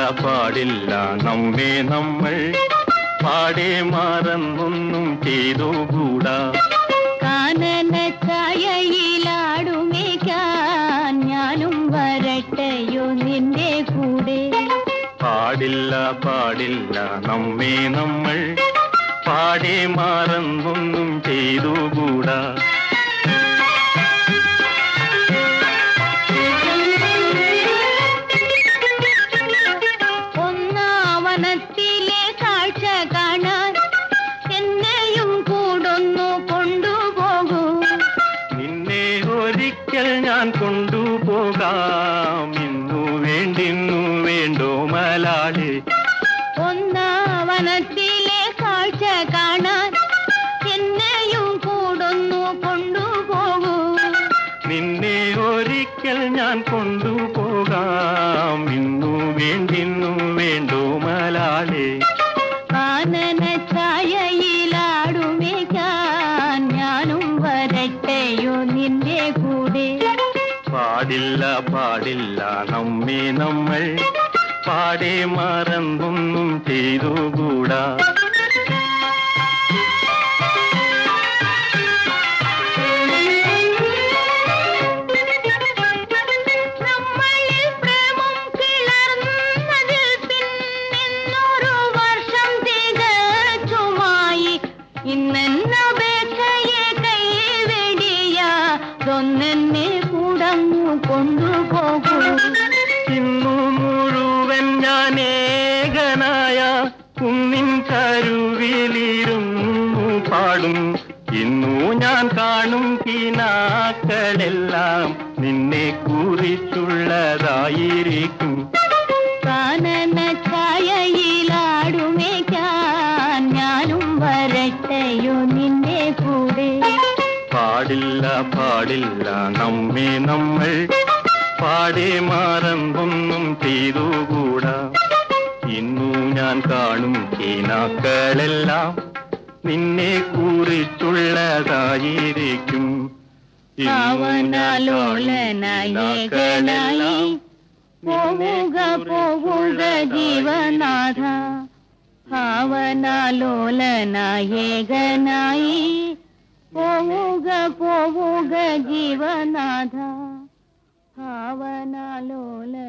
പാടില്ല നമ്മെ നമ്മൾ പാടെ മറന്നൊന്നും ചെയ്തുകൂടാ കാനന ഛായയിലാടുമേക്കാൻ ഞാനും വരട്ടെയോ നിന്റെ കൂടെ പാടില്ല പാടില്ല നമ്മെ നമ്മൾ പാടെ മറന്നൊന്നും ചെയ്തുകൂടാ ഒന്നാവനത്തിലെ കാഴ്ച കാണാൻ എന്നെയും കൂടൊന്നു കൊണ്ടുപോകൂ നിന്നെ ഒരിക്കൽ ഞാൻ കൊണ്ടുപോകാം ഇന്നു വേണ്ടിന്നു വേണ്ടോ മലാളി ഒന്നാവനത്തിലെ കാഴ്ച കാണാൻ എന്നെയും കൂടൊന്നു കൊണ്ടുപോകൂ നിന്നെ ഒരിക്കൽ ഞാൻ കൊണ്ടുപോകാം ഇന്നു വേണ്ടിന്നു വേണ്ടോ മലാളി കാനന ഛായയിലാടുമേക്കാൻ ഞാനും വരട്ടെയോ നിന്റെ കൂടെ പാടില്ല പാടില്ല നമ്മെ നമ്മൾ പാടെ മറന്നൊന്നും ചെയ്തുകൂടാ നമ്മളിൽ പ്രേമം കിളർന്നതിൽ പിന്നിന്നൊരു വർഷം തികച്ചുമായി ഇന്നപേക്ഷയെ കൈവെടിയാതൊന്നെന്നെ കൂടങ്ങു കൊണ്ടുപോകൂ ഇന്നു മുഴുവൻ ഞാൻ ഏകനായ കുന്നിൻ കരുവിലിരുന്നു പാടും ഇന്നു ഞാൻ കാണും കിനാക്കളെല്ലാം നിന്നെ കുറിച്ചുള്ളതായിരിക്കും കാനന ഛായയിലാടുമേക്കാൻ ഞാനും വരട്ടെയോ നിന്റെ കൂടെ പാടില്ല പാടില്ല നമ്മെ നമ്മൾ പാടെ മാറമ്പൊന്നും ചെയ്തുകൂടാ ഇന്നു ഞാൻ കാണും കിനാക്കളെല്ലാം നിന്നെ കുറിച്ചുള്ളതായിരിക്കും ഇന്നു ഞാൻ കാണും ഭാവനാലോലനായകനായി പോവുക പോവുക ജീവനാഥ ഭാവനാലോലനായകനായി പോവുക പോവുക ജീവനാഥ ഭാവനാലോല